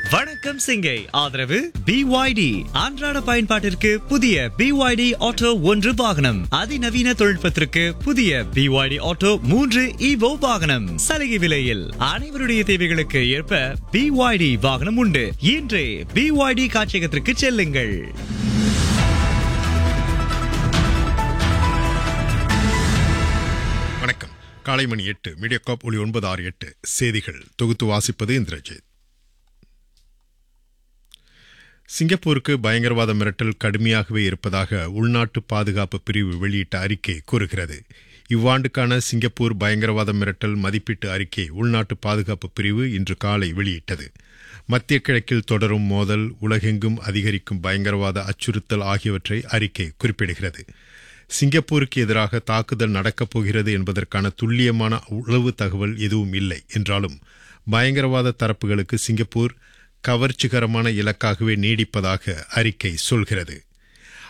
வணக்கம் சிங்கை ஆதரவு பிஒய்டி அன்றாட பயன்பாட்டிற்கு புதிய பிஒய்டி ஆட்டோ ஒன்று வாகனம் அதிநவீன தொழில்நுட்பத்திற்கு புதிய பிஒய்டி ஆட்டோ மூன்று இவோ வாகனம் சலுகை விலையில் அனைவருடைய தேவைகளுக்கு ஏற்ப பிஒய்டி வாகனம் உண்டு இன்றே பிஒய்டி காட்சியகத்திற்கு செல்லுங்கள் வணக்கம் காலை மணி எட்டு மீடியாகாப் ஒளி ஒன்பது ஆறு எட்டு செய்திகள் தொகுத்து வாசிப்பது இந்திரஜித் சிங்கப்பூருக்கு பயங்கரவாத மிரட்டல் கடுமையாகவே இருப்பதாக உள்நாட்டு பாதுகாப்பு பிரிவு வெளியிட்ட அறிக்கை கூறுகிறது இவ்வாண்டுக்கான சிங்கப்பூர் பயங்கரவாத மிரட்டல் மதிப்பீட்டு அறிக்கை உள்நாட்டு பாதுகாப்பு பிரிவு இன்று காலை வெளியிட்டது மத்திய கிழக்கில் தொடரும் மோதல் உலகெங்கும் அதிகரிக்கும் பயங்கரவாத அச்சுறுத்தல் ஆகியவற்றை அறிக்கை குறிப்பிடுகிறது சிங்கப்பூருக்கு எதிராக தாக்குதல் நடக்கப் போகிறது என்பதற்கான துல்லியமான உளவு தகவல் எதுவும் இல்லை என்றாலும் பயங்கரவாத தரப்புகளுக்கு சிங்கப்பூர் கவர்ச்சிகரமான இலக்காகவே நீடிப்பதாக அறிக்கை சொல்கிறது